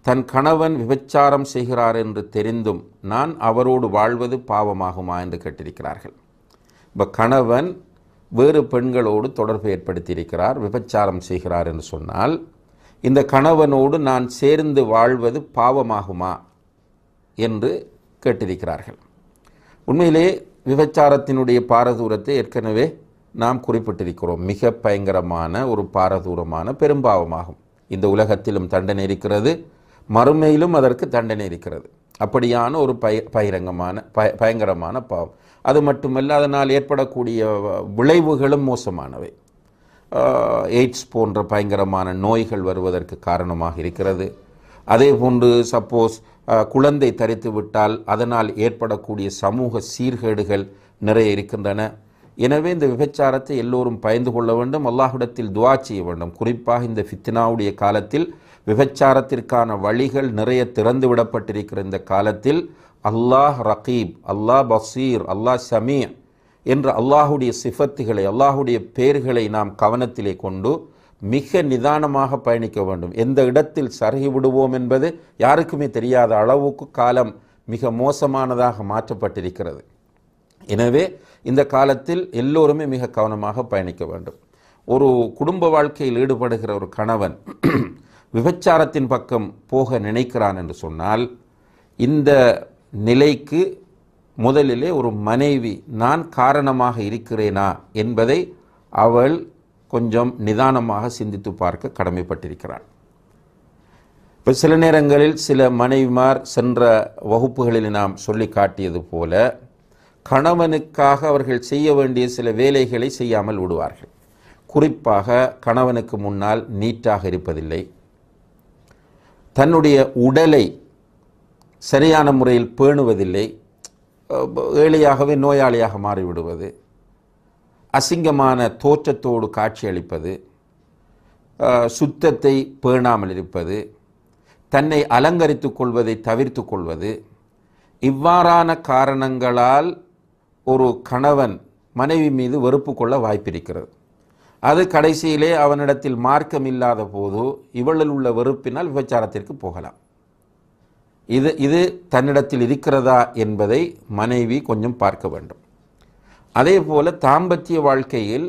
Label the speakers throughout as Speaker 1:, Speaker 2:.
Speaker 1: தன் கணவன் விபச்சாரம் செய்கிறார் என்று தெரிந்தும் நான் அவரோடு வாழ்வது பாவமாகுமா என்று கேட்டிருக்கிறார்கள் இப்போ கணவன் வேறு பெண்களோடு தொடர்பு ஏற்படுத்தியிருக்கிறார் விபச்சாரம் செய்கிறார் என்று சொன்னால் இந்த கணவனோடு நான் சேர்ந்து வாழ்வது பாவமாகுமா என்று கேட்டிருக்கிறார்கள் உண்மையிலே விபச்சாரத்தினுடைய பாரதூரத்தை ஏற்கனவே நாம் குறிப்பிட்டிருக்கிறோம் மிக பயங்கரமான ஒரு பாரதூரமான பெரும்பாவமாகும் இந்த உலகத்திலும் தண்டனை இருக்கிறது மறுமையிலும் அதற்கு தண்டனை இருக்கிறது அப்படியான ஒரு பய பகிரங்கமான பய பயங்கரமான பாவம் அது மட்டுமல்ல அதனால் ஏற்படக்கூடிய விளைவுகளும் மோசமானவை ஆஹ், எய்ட்ஸ் போன்ற பயங்கரமான நோய்கள் வருவதற்கு காரணமாக இருக்கிறது அதே போன்று சப்போஸ் குழந்தை தரித்து விட்டால் அதனால் ஏற்படக்கூடிய சமூக சீர்கேடுகள் நிறைய இருக்கின்றன எனவே இந்த விபச்சாரத்தை எல்லோரும் பயந்து கொள்ள வேண்டும் அல்லாஹ்விடத்தில் துஆ செய்ய வேண்டும் குறிப்பாக இந்த ஃபித்னாவுடைய காலத்தில் விபச்சாரத்திற்கான வழிகள் நிறைய திறந்து விடப்பட்டிருக்கிற இந்த காலத்தில் அல்லாஹ் ரகீப் அல்லாஹ் பசீர் அல்லாஹ் சமீ என்ற அல்லாஹுடைய சிஃபத்துகளை அல்லாஹுடைய பெயர்களை நாம் கவனத்திலே கொண்டு மிக நிதானமாக பயணிக்க வேண்டும் எந்த இடத்தில் சருகி விடுவோம் என்பது யாருக்குமே தெரியாத அளவுக்கு காலம் மிக மோசமானதாக மாற்றப்பட்டிருக்கிறது எனவே இந்த காலத்தில் எல்லோருமே மிக கவனமாக பயணிக்க வேண்டும் ஒரு குடும்ப வாழ்க்கையில் ஈடுபடுகிற ஒரு கணவன் விபச்சாரத்தின் பக்கம் போக நினைக்கிறான் என்று சொன்னால் இந்த நிலைக்கு முதலிலே ஒரு மனைவி நான் காரணமாக இருக்கிறேனா என்பதை அவள் கொஞ்சம் நிதானமாக சிந்தித்து பார்க்க கடமைப்பட்டிருக்கிறாள் இப்போ சில நேரங்களில் சில மனைவிமார் சென்ற வகுப்புகளில் நாம் சொல்லி காட்டியது போல கணவனுக்காக அவர்கள் செய்ய வேண்டிய சில வேலைகளை செய்யாமல் விடுவார்கள் குறிப்பாக கணவனுக்கு முன்னால் நீட்டாக இருப்பதில்லை தன்னுடைய உடலை சரியான முறையில் பேணுவதில்லை அஹ் ஏழையாகவே நோயாளியாக மாறிவிடுவது அசிங்கமான தோற்றத்தோடு காட்சியளிப்பது அஹ் சுத்தத்தை பேணாமல் இருப்பது தன்னை அலங்கரித்துக் கொள்வதை தவிர்த்து கொள்வது இவ்வாறான காரணங்களால் ஒரு கணவன் மனைவி மீது வெறுப்பு கொள்ள வாய்ப்பிருக்கிறது அது கடைசியிலே அவனிடத்தில் மார்க்கம் இல்லாத போது இவளில் உள்ள வெறுப்பினால் விபச்சாரத்திற்கு போகலாம் இது இது தன்னிடத்தில் இருக்கிறதா என்பதை மனைவி கொஞ்சம் பார்க்க வேண்டும் அதே போல தாம்பத்திய வாழ்க்கையில்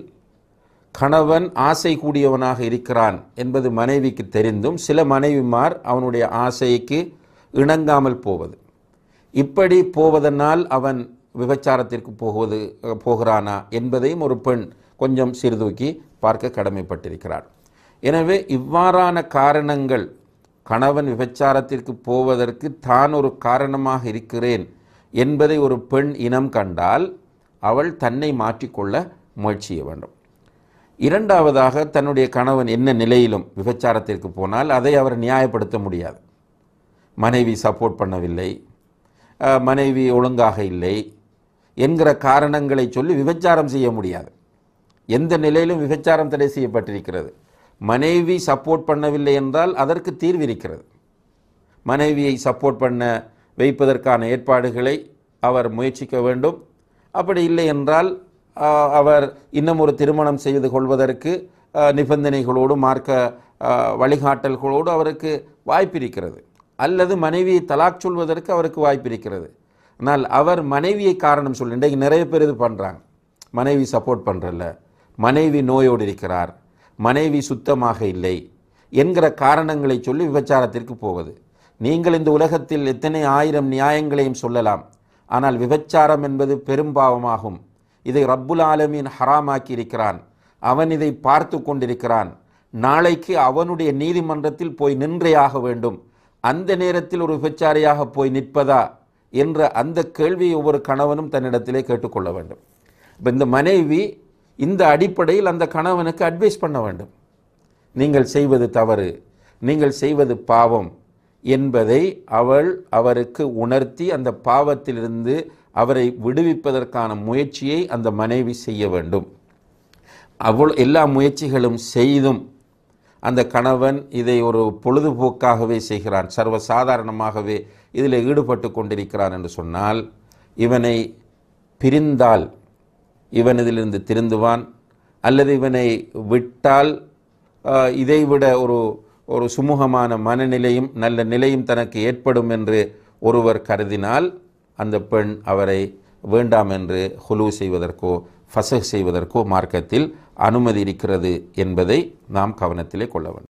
Speaker 1: கணவன் ஆசை கூடியவனாக இருக்கிறான் என்பது மனைவிக்கு தெரிந்தும் சில மனைவிமார் அவனுடைய ஆசைக்கு இணங்காமல் போவது இப்படி போவதனால் அவன் விபச்சாரத்திற்கு போவது போகிறானா என்பதையும் ஒரு பெண் கொஞ்சம் சீர்தூக்கி பார்க்க கடமைப்பட்டிருக்கிறார் எனவே இவ்வாறான காரணங்கள் கணவன் விபச்சாரத்திற்கு போவதற்கு தான் ஒரு காரணமாக இருக்கிறேன் என்பதை ஒரு பெண் இனம் கண்டால் அவள் தன்னை மாற்றிக்கொள்ள முயற்சி செய்ய வேண்டும் இரண்டாவதாக தன்னுடைய கணவன் என்ன நிலையிலும் விபச்சாரத்திற்கு போனால் அதை அவர் நியாயப்படுத்த முடியாது மனைவி சப்போர்ட் பண்ணவில்லை அஹ், மனைவி ஒழுங்காக இல்லை என்கிற காரணங்களை சொல்லி விபச்சாரம் செய்ய முடியாது எந்த நிலையிலும் விபச்சாரம் தடை செய்யப்பட்டிருக்கிறது மனைவி சப்போர்ட் பண்ணவில்லை என்றால் அதற்கு தீர்வு இருக்கிறது மனைவியை சப்போர்ட் பண்ண வைப்பதற்கான ஏற்பாடுகளை அவர் முயற்சிக்க வேண்டும் அப்படி இல்லை என்றால் ஆஹ், அவர் இன்னும் ஒரு திருமணம் செய்து கொள்வதற்கு ஆஹ், நிபந்தனைகளோடு மார்க்க ஆஹ், வழிகாட்டல்களோடு அவருக்கு வாய்ப்பிருக்கிறது அல்லது மனைவியை தலாக் சொல்வதற்கு அவருக்கு வாய்ப்பிருக்கிறது ஆனால் அவர் மனைவியை காரணம் சொல்லி இன்றைக்கு நிறைய பேர் இது பண்ணுறாங்க மனைவி சப்போர்ட் பண்ணுறல மனைவி நோயோடு இருக்கிறார் மனைவி சுத்தமாக இல்லை என்கிற காரணங்களை சொல்லி விபச்சாரத்திற்கு போவது நீங்கள் இந்த உலகத்தில் எத்தனை ஆயிரம் நியாயங்களையும் சொல்லலாம் ஆனால் விபச்சாரம் என்பது பெரும்பாவமாகும் இதை ரப்புல் ஆலமீன் ஹராமாக்கி இருக்கிறான் அவன் இதை பார்த்து கொண்டிருக்கிறான் நாளைக்கு அவனுடைய நீதிமன்றத்தில் போய் நின்றே ஆக வேண்டும் அந்த நேரத்தில் ஒரு விபச்சாரியாக போய் நிற்பதா என்ற அந்த கேள்வியை ஒவ்வொரு கணவனும் தன்னிடத்திலே கேட்டுக்கொள்ள வேண்டும் இப்போ இந்த மனைவி இந்த அடிப்படையில் அந்த கணவனுக்கு அட்வைஸ் பண்ண வேண்டும் நீங்கள் செய்வது தவறு நீங்கள் செய்வது பாவம் என்பதை அவள் அவருக்கு உணர்த்தி அந்த பாவத்திலிருந்து அவரை விடுவிப்பதற்கான முயற்சியை அந்த மனைவி செய்ய வேண்டும் அவள் எல்லா முயற்சிகளும் செய்தும் அந்த கணவன் இதை ஒரு பொழுதுபோக்காகவே செய்கிறான் சர்வ சாதாரணமாகவே இதில் ஈடுபட்டு கொண்டிருக்கிறான் என்று சொன்னால் இவனை பிரிந்தால் இவன் இதிலிருந்து திருந்துவான் அல்லது இவனை விட்டால் ஆஹ், இதைவிட ஒரு ஒரு சுமூகமான மனநிலையும் நல்ல நிலையும் தனக்கு ஏற்படும் என்று ஒருவர் கருதினால் அந்த பெண் அவரை வேண்டாம் என்று ஹுலு செய்வதற்கோ ஃபசஹ் செய்வதற்கோ மார்க்கத்தில் அனுமதி இருக்கிறது என்பதை நாம் கவனத்திலே கொள்ள வேண்டும்